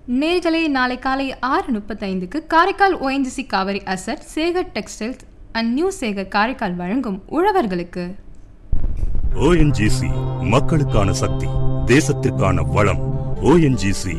நேர்களே நாளை காலை ஆறு முப்பத்தைந்துக்கு Karaikal ONGC Kaveri Asar Sekar textiles and new Sekar Karaikal வழங்கும் உழவர்களுக்கு ஓஎன்ஜிசி மக்களுக்கான சக்தி தேசத்திற்கான வளம் ஓஎன்ஜிசி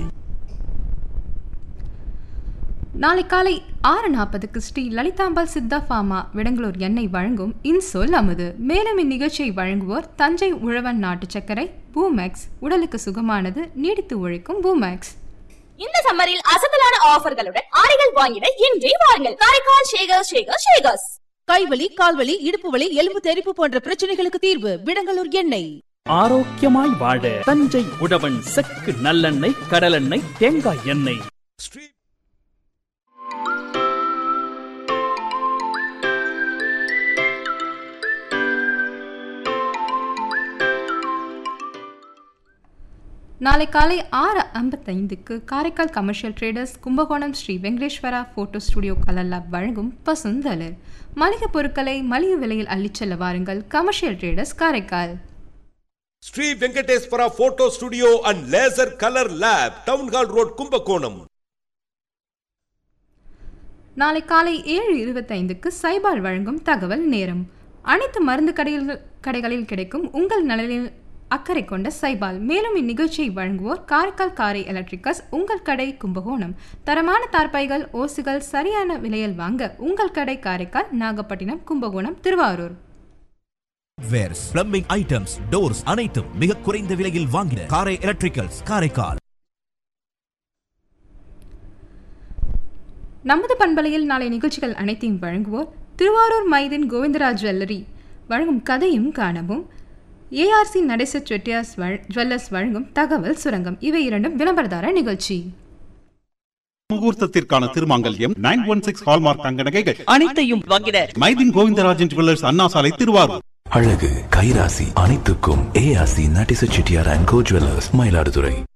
நாளை காலை ஆறு நாற்பதுக்கு ஸ்ரீ லலிதாம்பாள் சித்தா ஃபார்மா விடங்களூர் எண்ணெய் வழங்கும் இன்சொல் அமுது மேலும் இந்நிகழ்ச்சியை வழங்குவோர் தஞ்சை உழவன் நாட்டு சர்க்கரை பூமேக்ஸ் உடலுக்கு சுகமானது நீடித்து உழைக்கும் பூமேக்ஸ் இந்த சம்மரில் அசத்தலான ஆஃபர்களுடன் ஆடைகள் வாங்கிட இன்றே வாருங்கள் காரைக்கால் ஷேகர் ஷேகர் ஷேகர்ஸ் கைவலி கால்வலி இடுப்பு வலி எலும்பு தெறிப்பு போன்ற பிரச்சனைகளுக்கு தீர்வு விடங்கலூர் எண்ணெய் ஆரோக்கியமாய் வாழ தஞ்சை உழவன் செக்கு நல்லெண்ணெய் கடலெண்ணெய் தேங்காய் எண்ணெய் நாளை காலை ஆறு ஐம்பத்தைந்துக்கு Karaikal commercial traders Kumbakonam Shri Venkateswara photo studio colour lab வழங்கும் பசுந்தலர் மளிகை பொருட்களை மலிவு விலையில் அள்ளிச் செல்ல வாருங்கள் commercial traders Karaikal Shri Venkateswara photo studio and laser colour lab town hall road Kumbakonam நாளை காலை ஏழு இருபத்தைந்துக்கு சைபால் வழங்கும் தகவல் நேரம் அனைத்து மருந்து கடைகள் கடைகளில் கிடைக்கும் உங்கள் நலனில் அக்கறை கொண்ட சைபால் மேலும் இந்நிகழ்ச்சியை வழங்குவோர் காரைக்கால் காரை எலக்ட்ரிக்கல்ஸ் உங்கள் கடை கும்பகோணம் தரமான தார்பாய்கள் ஓசுகள் சரியான விலையில் வாங்க உங்கள் கடை Karaikal Nagapattinam Kumbakonam Thiruvarur wares plumbing items doors அனைத்தும் மிக குறைந்த விலையில் வாங்கின காரை எலக்ட்ரிக்கல்ஸ் காரைக்கால் நமது பண்பலையில் நாளை நிகழ்ச்சிகள் அனைத்தையும் வழங்குவோர் திருவாரூர் மைதின் கோவிந்தராஜ் ஜுவல்லரி வழங்கும் கதையும் காணவும் ஏஆர்சி நடேச செட்டியார்ஸ் வழ- ஜுவல்லர்ஸ் வழங்கும் தகவல் சுரங்கம் இவை இரண்டும் விளம்பரதார நிகழ்ச்சி முகூர்த்தத்திற்கான திருமாங்கல்யம் நைன் ஒன் சிக்ஸ் ஹால்மார்க் தங்க நகைகள் அனைத்தையும் வாங்கிட மைதின் கோவிந்தராஜன் ஜுவல்லர்ஸ் அண்ணா சாலை திருவாரூர் அழகு கைராசி அனைத்துக்கும் ஏஆசி நட்டிச Chettiar and co jewellers Mayiladuthurai